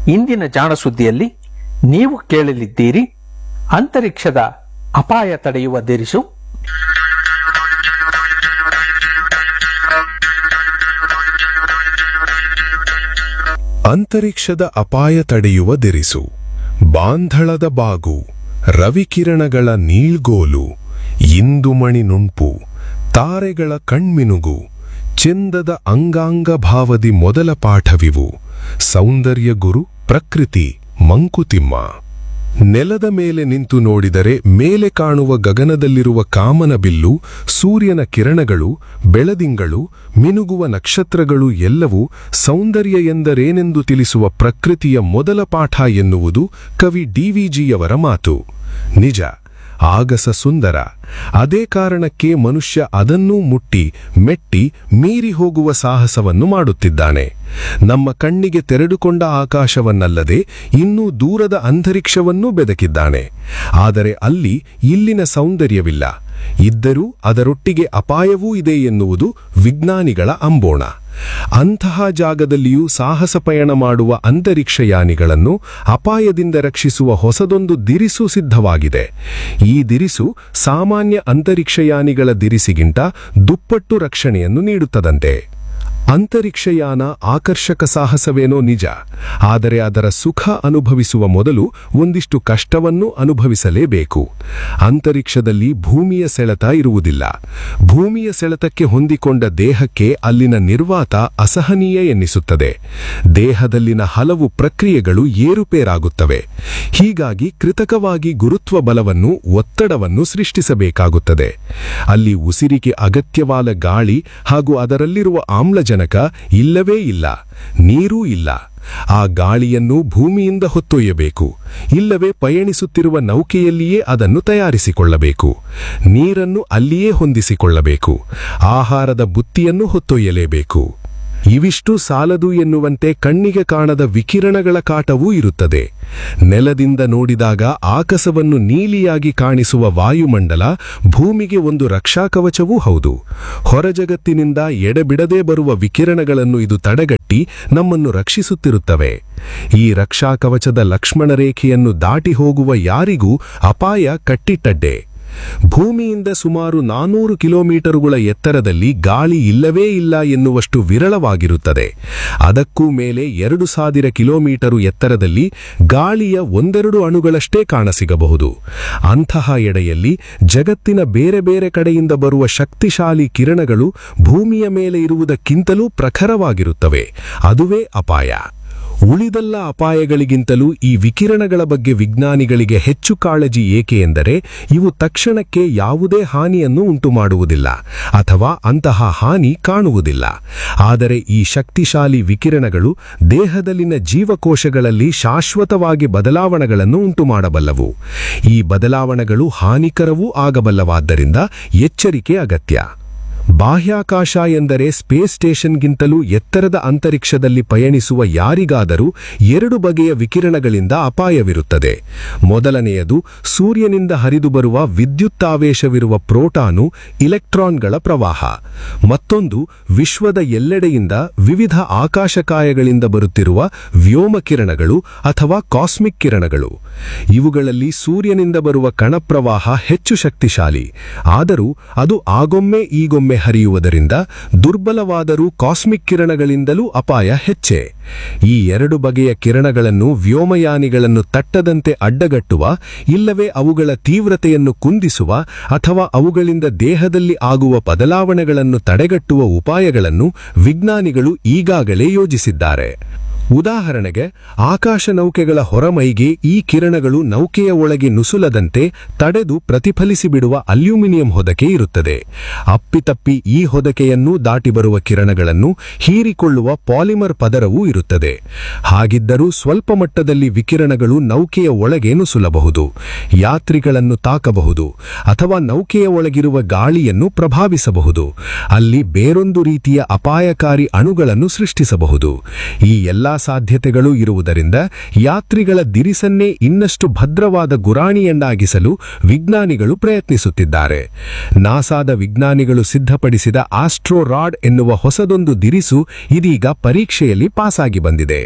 ಇಂದಿನ ಜಾಣ ಸುದ್ದಿಯಲ್ಲಿ ನೀವು ಕೇಳಲಿದ್ದೀರಿ ಅಂತರಿಕ್ಷದ ಅಪಾಯ ತಡೆಯುವ ದಿರಿಸು ಅಂತರಿಕ್ಷದ ಅಪಾಯ ತಡೆಯುವ ದಿರಿಸು ಬಾಂಧಳದ ಬಾಗು ರವಿಕಿರಣಗಳ ನೀಳ್ಗೋಲು ಇಂದುಮಣಿ ನುಣ್ಪು ತಾರೆಗಳ ಕಣ್ಮಿನುಗು ಚೆಂದದ ಅಂಗಾಂಗ ಭಾವದಿ ಮೊದಲ ಪಾಠವಿವು ಸೌಂದರ್ಯ ಗುರು ಪ್ರಕೃತಿ ಮಂಕುತಿಮ್ಮ ನೆಲದ ಮೇಲೆ ನಿಂತು ನೋಡಿದರೆ ಮೇಲೆ ಕಾಣುವ ಗಗನದಲ್ಲಿರುವ ಕಾಮನ ಬಿಲ್ಲು ಸೂರ್ಯನ ಕಿರಣಗಳು ಬೆಳದಿಂಗಳು ಮಿನುಗುವ ನಕ್ಷತ್ರಗಳು ಎಲ್ಲವೂ ಸೌಂದರ್ಯ ಎಂದರೇನೆಂದು ತಿಳಿಸುವ ಪ್ರಕೃತಿಯ ಮೊದಲ ಪಾಠ ಎನ್ನುವುದು ಕವಿ ಡಿವಿಜಿಯವರ ಮಾತು ನಿಜ ಆಗಸ ಸುಂದರ ಅದೇ ಕಾರಣಕ್ಕೆ ಮನುಷ್ಯ ಅದನ್ನೂ ಮುಟ್ಟಿ ಮೆಟ್ಟಿ ಮೀರಿ ಹೋಗುವ ಸಾಹಸವನ್ನು ಮಾಡುತ್ತಿದ್ದಾನೆ ನಮ್ಮ ಕಣ್ಣಿಗೆ ತೆರೆದುಕೊಂಡ ಆಕಾಶವನ್ನಲ್ಲದೆ ಇನ್ನೂ ದೂರದ ಅಂತರಿಕ್ಷವನ್ನೂ ಬೆದಕಿದ್ದಾನೆ ಆದರೆ ಅಲ್ಲಿ ಇಲ್ಲಿನ ಸೌಂದರ್ಯವಿಲ್ಲ ಇದ್ದರೂ ಅದರೊಟ್ಟಿಗೆ ಅಪಾಯವೂ ಇದೆ ಎನ್ನುವುದು ವಿಜ್ಞಾನಿಗಳ ಅಂಬೋಣ ಅಂತಹ ಜಾಗದಲ್ಲಿಯೂ ಸಾಹಸ ಪಯಣ ಮಾಡುವ ಅಂತರಿಕ್ಷಯಾನಿಗಳನ್ನು ಅಪಾಯದಿಂದ ರಕ್ಷಿಸುವ ಹೊಸದೊಂದು ದಿರಿಸು ಸಿದ್ಧವಾಗಿದೆ ಈ ದಿರಿಸು ಸಾಮಾನ್ಯ ಅಂತರಿಕ್ಷಯಾನಿಗಳ ದಿರಿಸಿಗಿಂತ ದುಪ್ಪಟ್ಟು ರಕ್ಷಣೆಯನ್ನು ನೀಡುತ್ತದಂತೆ ಅಂತರಿಕ್ಷಯಾನ ಆಕರ್ಷಕ ಸಾಹಸವೇನೋ ನಿಜ ಆದರೆ ಅದರ ಸುಖ ಅನುಭವಿಸುವ ಮೊದಲು ಒಂದಿಷ್ಟು ಕಷ್ಟವನ್ನು ಅನುಭವಿಸಲೇಬೇಕು ಅಂತರಿಕ್ಷದಲ್ಲಿ ಭೂಮಿಯ ಸೆಳೆತ ಇರುವುದಿಲ್ಲ ಭೂಮಿಯ ಸೆಳೆತಕ್ಕೆ ಹೊಂದಿಕೊಂಡ ದೇಹಕ್ಕೆ ಅಲ್ಲಿನ ನಿರ್ವಾತ ಅಸಹನೀಯ ಎನ್ನಿಸುತ್ತದೆ ದೇಹದಲ್ಲಿನ ಹಲವು ಪ್ರಕ್ರಿಯೆಗಳು ಏರುಪೇರಾಗುತ್ತವೆ ಹೀಗಾಗಿ ಕೃತಕವಾಗಿ ಗುರುತ್ವ ಬಲವನ್ನು ಒತ್ತಡವನ್ನು ಸೃಷ್ಟಿಸಬೇಕಾಗುತ್ತದೆ ಅಲ್ಲಿ ಉಸಿರಿಗೆ ಅಗತ್ಯವಾದ ಗಾಳಿ ಹಾಗೂ ಅದರಲ್ಲಿರುವ ಆಮ್ಲಜನಕ ಇಲ್ಲವೇ ಇಲ್ಲ ನೀರೂ ಇಲ್ಲ ಆ ಗಾಳಿಯನ್ನು ಭೂಮಿಯಿಂದ ಹೊತ್ತೊಯ್ಯಬೇಕು ಇಲ್ಲವೇ ಪಯಣಿಸುತ್ತಿರುವ ನೌಕೆಯಲ್ಲಿಯೇ ಅದನ್ನು ತಯಾರಿಸಿಕೊಳ್ಳಬೇಕು ನೀರನ್ನು ಅಲ್ಲಿಯೇ ಹೊಂದಿಸಿಕೊಳ್ಳಬೇಕು ಆಹಾರದ ಬುತ್ತಿಯನ್ನು ಹೊತ್ತೊಯ್ಯಲೇಬೇಕು ಇವಿಷ್ಟು ಸಾಲದು ಎನ್ನುವಂತೆ ಕಣ್ಣಿಗೆ ಕಾಣದ ವಿಕಿರಣಗಳ ಕಾಟವೂ ಇರುತ್ತದೆ ನೆಲದಿಂದ ನೋಡಿದಾಗ ಆಕಸವನ್ನು ನೀಲಿಯಾಗಿ ಕಾಣಿಸುವ ವಾಯುಮಂಡಲ ಭೂಮಿಗೆ ಒಂದು ರಕ್ಷಾಕವಚವೂ ಹೌದು ಹೊರಜಗತ್ತಿನಿಂದ ಎಡೆಬಿಡದೆ ಬರುವ ವಿಕಿರಣಗಳನ್ನು ಇದು ತಡೆಗಟ್ಟಿ ನಮ್ಮನ್ನು ರಕ್ಷಿಸುತ್ತಿರುತ್ತವೆ ಈ ರಕ್ಷಾಕವಚದ ಲಕ್ಷ್ಮಣ ರೇಖೆಯನ್ನು ದಾಟಿ ಹೋಗುವ ಯಾರಿಗೂ ಅಪಾಯ ಕಟ್ಟಿಟ್ಟಡ್ಡೆ ಭೂಮಿಯಿಂದ ಸುಮಾರು ನಾನೂರು ಕಿಲೋಮೀಟರುಗಳ ಎತ್ತರದಲ್ಲಿ ಗಾಳಿ ಇಲ್ಲವೇ ಇಲ್ಲ ಎನ್ನುವಷ್ಟು ವಿರಳವಾಗಿರುತ್ತದೆ ಅದಕ್ಕೂ ಮೇಲೆ ಎರಡು ಸಾವಿರ ಕಿಲೋಮೀಟರು ಎತ್ತರದಲ್ಲಿ ಗಾಳಿಯ ಒಂದೆರಡು ಅಣುಗಳಷ್ಟೇ ಕಾಣಸಿಗಬಹುದು ಅಂತಹ ಎಡೆಯಲ್ಲಿ ಜಗತ್ತಿನ ಬೇರೆ ಬೇರೆ ಕಡೆಯಿಂದ ಬರುವ ಶಕ್ತಿಶಾಲಿ ಕಿರಣಗಳು ಭೂಮಿಯ ಮೇಲೆ ಇರುವುದಕ್ಕಿಂತಲೂ ಪ್ರಖರವಾಗಿರುತ್ತವೆ ಅದುವೇ ಅಪಾಯ ಉಳಿದೆಲ್ಲ ಅಪಾಯಗಳಿಗಿಂತಲೂ ಈ ವಿಕಿರಣಗಳ ಬಗ್ಗೆ ವಿಜ್ಞಾನಿಗಳಿಗೆ ಹೆಚ್ಚು ಕಾಳಜಿ ಏಕೆ ಎಂದರೆ ಇವು ತಕ್ಷಣಕ್ಕೆ ಯಾವುದೇ ಹಾನಿಯನ್ನು ಉಂಟುಮಾಡುವುದಿಲ್ಲ ಅಥವಾ ಅಂತಹ ಹಾನಿ ಕಾಣುವುದಿಲ್ಲ ಆದರೆ ಈ ಶಕ್ತಿಶಾಲಿ ವಿಕಿರಣಗಳು ದೇಹದಲ್ಲಿನ ಜೀವಕೋಶಗಳಲ್ಲಿ ಶಾಶ್ವತವಾಗಿ ಬದಲಾವಣೆಗಳನ್ನು ಉಂಟುಮಾಡಬಲ್ಲವು ಈ ಬದಲಾವಣೆಗಳು ಹಾನಿಕರವೂ ಆಗಬಲ್ಲವಾದ್ದರಿಂದ ಎಚ್ಚರಿಕೆ ಅಗತ್ಯ ಬಾಹ್ಯಾಕಾಶ ಎಂದರೆ ಸ್ಪೇಸ್ ಸ್ಟೇಷನ್ಗಿಂತಲೂ ಎತ್ತರದ ಅಂತರಿಕ್ಷದಲ್ಲಿ ಪಯಣಿಸುವ ಯಾರಿಗಾದರೂ ಎರಡು ಬಗೆಯ ವಿಕಿರಣಗಳಿಂದ ಅಪಾಯವಿರುತ್ತದೆ ಮೊದಲನೆಯದು ಸೂರ್ಯನಿಂದ ಹರಿದು ಬರುವ ವಿದ್ಯುತ್ತಾವೇಶವಿರುವ ಪ್ರೋಟಾನು ಇಲೆಕ್ಟ್ರಾನ್ಗಳ ಪ್ರವಾಹ ಮತ್ತೊಂದು ವಿಶ್ವದ ಎಲ್ಲೆಡೆಯಿಂದ ವಿವಿಧ ಆಕಾಶಕಾಯಗಳಿಂದ ಬರುತ್ತಿರುವ ವ್ಯೋಮಕಿರಣಗಳು ಅಥವಾ ಕಾಸ್ಮಿಕ್ ಕಿರಣಗಳು ಇವುಗಳಲ್ಲಿ ಸೂರ್ಯನಿಂದ ಬರುವ ಕಣಪ್ರವಾಹ ಹೆಚ್ಚು ಶಕ್ತಿಶಾಲಿ ಆದರೂ ಅದು ಆಗೊಮ್ಮೆ ಈಗೊಮ್ಮೆ ಹರಿಯುವುದರಿಂದ ದುರ್ಬಲವಾದರೂ ಕಾಸ್ಮಿಕ್ ಕಿರಣಗಳಿಂದಲೂ ಅಪಾಯ ಹೆಚ್ಚೆ ಈ ಎರಡು ಬಗೆಯ ಕಿರಣಗಳನ್ನು ವ್ಯೋಮಯಾನಿಗಳನ್ನು ತಟ್ಟದಂತೆ ಅಡ್ಡಗಟ್ಟುವ ಇಲ್ಲವೇ ಅವುಗಳ ತೀವ್ರತೆಯನ್ನು ಕುಂದಿಸುವ ಅಥವಾ ಅವುಗಳಿಂದ ದೇಹದಲ್ಲಿ ಆಗುವ ಬದಲಾವಣೆಗಳನ್ನು ತಡೆಗಟ್ಟುವ ಉಪಾಯಗಳನ್ನು ವಿಜ್ಞಾನಿಗಳು ಈಗಾಗಲೇ ಯೋಜಿಸಿದ್ದಾರೆ ಉದಾಹರಣೆಗೆ ಆಕಾಶ ನೌಕೆಗಳ ಹೊರಮೈಗೆ ಈ ಕಿರಣಗಳು ನೌಕೆಯ ಒಳಗೆ ನುಸುಲದಂತೆ ತಡೆದು ಪ್ರತಿಫಲಿಸಿ ಬಿಡುವ ಅಲ್ಯೂಮಿನಿಯಂ ಹೊದಕೆ ಇರುತ್ತದೆ ಅಪ್ಪಿತಪ್ಪಿ ಈ ಹೊದಕೆಯನ್ನು ದಾಟಿ ಬರುವ ಕಿರಣಗಳನ್ನು ಹೀರಿಕೊಳ್ಳುವ ಪಾಲಿಮರ್ ಪದರವೂ ಇರುತ್ತದೆ ಹಾಗಿದ್ದರೂ ಸ್ವಲ್ಪ ಮಟ್ಟದಲ್ಲಿ ವಿಕಿರಣಗಳು ನೌಕೆಯ ಒಳಗೆ ನುಸುಲಬಹುದು ಯಾತ್ರಿಗಳನ್ನು ತಾಕಬಹುದು ಅಥವಾ ನೌಕೆಯ ಒಳಗಿರುವ ಗಾಳಿಯನ್ನು ಪ್ರಭಾವಿಸಬಹುದು ಅಲ್ಲಿ ಬೇರೊಂದು ರೀತಿಯ ಅಪಾಯಕಾರಿ ಅಣುಗಳನ್ನು ಸೃಷ್ಟಿಸಬಹುದು ಈ ಎಲ್ಲಾ ಸಾಧ್ಯತೆಗಳು ಇರುವುದರಿಂದ ಯಾತ್ರಿಗಳ ದಿರಿಸನ್ನೇ ಇನ್ನಷ್ಟು ಭದ್ರವಾದ ಗುರಾಣಿಯನ್ನಾಗಿಸಲು ವಿಜ್ಞಾನಿಗಳು ಪ್ರಯತ್ನಿಸುತ್ತಿದ್ದಾರೆ ನಾಸಾದ ವಿಜ್ಞಾನಿಗಳು ಸಿದ್ಧಪಡಿಸಿದ ಆಸ್ಟ್ರೋ ರಾಡ್ ಎನ್ನುವ ಹೊಸದೊಂದು ದಿರಿಸು ಇದೀಗ ಪರೀಕ್ಷೆಯಲ್ಲಿ ಪಾಸಾಗಿ ಬಂದಿದೆ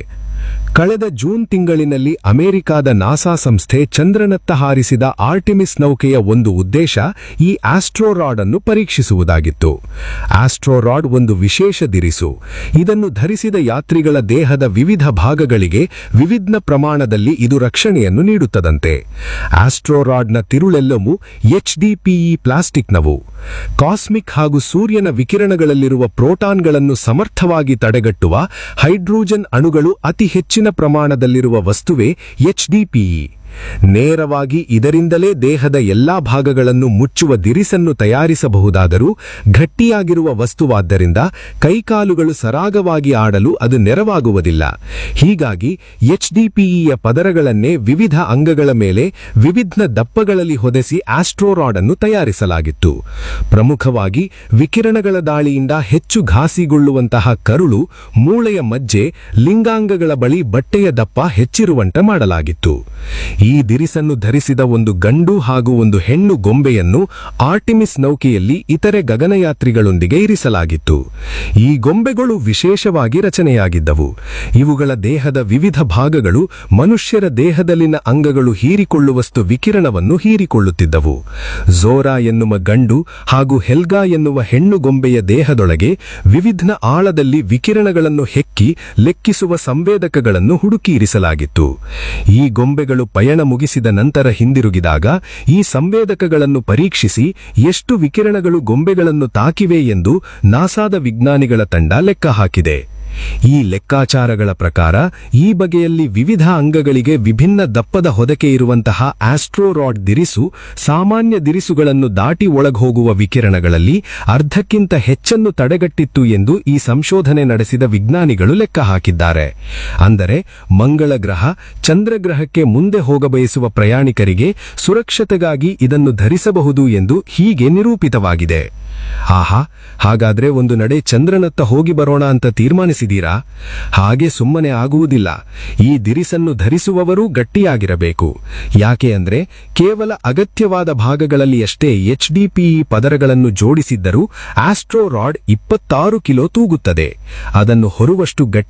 ಕಳೆದ ಜೂನ್ ತಿಂಗಳಿನಲ್ಲಿ ಅಮೆರಿಕಾದ ನಾಸಾ ಸಂಸ್ಥೆ ಚಂದ್ರನತ್ತ ಹಾರಿಸಿದ ಆರ್ಟಿಮಿಸ್ ನೌಕೆಯ ಒಂದು ಉದ್ದೇಶ ಈ ಆಸ್ಟ್ರೋರಾಡ್ ಅನ್ನು ಪರೀಕ್ಷಿಸುವುದಾಗಿತ್ತು ಆಸ್ಟ್ರೋರಾಡ್ ಒಂದು ವಿಶೇಷ ದಿರಿಸು ಇದನ್ನು ಧರಿಸಿದ ಯಾತ್ರಿಗಳ ದೇಹದ ವಿವಿಧ ಭಾಗಗಳಿಗೆ ವಿವಿಧ ಪ್ರಮಾಣದಲ್ಲಿ ಇದು ರಕ್ಷಣೆಯನ್ನು ನೀಡುತ್ತದಂತೆ ಆಸ್ಟ್ರೋರಾಡ್ನ ತಿರುಳೆಲ್ಲವೂ ಎಚ್ಡಿಪಿಇ ಪ್ಲಾಸ್ಟಿಕ್ನವು ಕಾಸ್ಮಿಕ್ ಹಾಗೂ ಸೂರ್ಯನ ವಿಕಿರಣಗಳಲ್ಲಿರುವ ಪ್ರೋಟಾನ್ಗಳನ್ನು ಸಮರ್ಥವಾಗಿ ತಡೆಗಟ್ಟುವ ಹೈಡ್ರೋಜನ್ ಅಣುಗಳು ಅತಿ ಹೆಚ್ಚಿನ ಪ್ರಮಾಣದಲ್ಲಿರುವ ವಸ್ತುವೇ ಎಚ್ಡಿಪಿಇ ನೇರವಾಗಿ ಇದರಿಂದಲೇ ದೇಹದ ಎಲ್ಲಾ ಭಾಗಗಳನ್ನು ಮುಚ್ಚುವ ದಿರಿಸನ್ನು ತಯಾರಿಸಬಹುದಾದರೂ ಗಟ್ಟಿಯಾಗಿರುವ ವಸ್ತುವಾದ್ದರಿಂದ ಕೈಕಾಲುಗಳು ಸರಾಗವಾಗಿ ಆಡಲು ಅದು ನೆರವಾಗುವುದಿಲ್ಲ ಹೀಗಾಗಿ ಎಚ್ಡಿಪಿಇಯ ಪದರಗಳನ್ನೇ ವಿವಿಧ ಅಂಗಗಳ ಮೇಲೆ ವಿವಿಧ ದಪ್ಪಗಳಲ್ಲಿ ಹೊದೆಸಿ ಆಸ್ಟ್ರೋರಾಡ್ ಅನ್ನು ತಯಾರಿಸಲಾಗಿತ್ತು ಪ್ರಮುಖವಾಗಿ ವಿಕಿರಣಗಳ ದಾಳಿಯಿಂದ ಹೆಚ್ಚು ಘಾಸಿಗೊಳ್ಳುವಂತಹ ಕರುಳು ಮೂಳೆಯ ಮಜ್ಜೆ ಲಿಂಗಾಂಗಗಳ ಬಳಿ ಬಟ್ಟೆಯ ದಪ್ಪ ಹೆಚ್ಚಿರುವಂತೆ ಮಾಡಲಾಗಿತ್ತು ಈ ದಿರಿಸನ್ನು ಧರಿಸಿದ ಒಂದು ಗಂಡು ಹಾಗೂ ಒಂದು ಹೆಣ್ಣು ಗೊಂಬೆಯನ್ನು ಆರ್ಟಿಮಿಸ್ ನೌಕೆಯಲ್ಲಿ ಇತರೆ ಗಗನಯಾತ್ರಿಗಳೊಂದಿಗೆ ಇರಿಸಲಾಗಿತ್ತು ಈ ಗೊಂಬೆಗಳು ವಿಶೇಷವಾಗಿ ರಚನೆಯಾಗಿದ್ದವು ಇವುಗಳ ದೇಹದ ವಿವಿಧ ಭಾಗಗಳು ಮನುಷ್ಯರ ದೇಹದಲ್ಲಿನ ಅಂಗಗಳು ಹೀರಿಕೊಳ್ಳುವಷ್ಟು ವಿಕಿರಣವನ್ನು ಹೀರಿಕೊಳ್ಳುತ್ತಿದ್ದವು ಝೋರಾ ಎನ್ನುವ ಗಂಡು ಹಾಗೂ ಹೆಲ್ಗಾ ಎನ್ನುವ ಹೆಣ್ಣು ಗೊಂಬೆಯ ದೇಹದೊಳಗೆ ವಿವಿಧ ಆಳದಲ್ಲಿ ವಿಕಿರಣಗಳನ್ನು ಹೆಕ್ಕಿ ಲೆಕ್ಕಿಸುವ ಸಂವೇದಕಗಳನ್ನು ಹುಡುಕಿ ಇರಿಸಲಾಗಿತ್ತು ಈ ಗೊಂಬೆಗಳು ಪಯಣ ಮುಗಿಸಿದ ನಂತರ ಹಿಂದಿರುಗಿದಾಗ ಈ ಸಂವೇದಕಗಳನ್ನು ಪರೀಕ್ಷಿಸಿ ಎಷ್ಟು ವಿಕಿರಣಗಳು ಗೊಂಬೆಗಳನ್ನು ತಾಕಿವೆ ಎಂದು ನಾಸಾದ ವಿಜ್ಞಾನಿಗಳ ತಂಡ ಲೆಕ್ಕ ಹಾಕಿದೆ ಈ ಲೆಕ್ಕಾಚಾರಗಳ ಪ್ರಕಾರ ಈ ಬಗೆಯಲ್ಲಿ ವಿವಿಧ ಅಂಗಗಳಿಗೆ ವಿಭಿನ್ನ ದಪ್ಪದ ಹೊದಕೆ ಇರುವಂತಹ ಆಸ್ಟ್ರೋರಾಡ್ ದಿರಿಸು ಸಾಮಾನ್ಯ ದಿರಿಸುಗಳನ್ನು ದಾಟಿ ಒಳಗೋಗುವ ವಿಕಿರಣಗಳಲ್ಲಿ ಅರ್ಧಕ್ಕಿಂತ ಹೆಚ್ಚನ್ನು ತಡೆಗಟ್ಟಿತ್ತು ಎಂದು ಈ ಸಂಶೋಧನೆ ನಡೆಸಿದ ವಿಜ್ಞಾನಿಗಳು ಲೆಕ್ಕ ಹಾಕಿದ್ದಾರೆ ಅಂದರೆ ಮಂಗಳ ಗ್ರಹ ಚಂದ್ರಗ್ರಹಕ್ಕೆ ಮುಂದೆ ಹೋಗಬಯಸುವ ಪ್ರಯಾಣಿಕರಿಗೆ ಸುರಕ್ಷತೆಗಾಗಿ ಇದನ್ನು ಧರಿಸಬಹುದು ಎಂದು ಹೀಗೆ ನಿರೂಪಿತವಾಗಿದೆ ಆಹಾ ಹಾಗಾದ್ರೆ ಒಂದು ನಡೆ ಚಂದ್ರನತ್ತ ಹೋಗಿ ಬರೋಣ ಅಂತ ತೀರ್ಮಾನಿಸಿದೀರಾ ಹಾಗೆ ಸುಮ್ಮನೆ ಆಗುವುದಿಲ್ಲ ಈ ದಿರಿಸನ್ನು ಧರಿಸುವವರೂ ಗಟ್ಟಿಯಾಗಿರಬೇಕು ಯಾಕೆ ಅಂದ್ರೆ ಕೇವಲ ಅಗತ್ಯವಾದ ಭಾಗಗಳಲ್ಲಿ ಅಷ್ಟೇ ಎಚ್ಡಿಪಿಇ ಪದರಗಳನ್ನು ಜೋಡಿಸಿದ್ದರೂ ಆಸ್ಟ್ರೋರಾಡ್ ಇಪ್ಪತ್ತಾರು ಕಿಲೋ ತೂಗುತ್ತದೆ ಅದನ್ನು ಹೊರುವಷ್ಟು ಗಟ್ಟಿ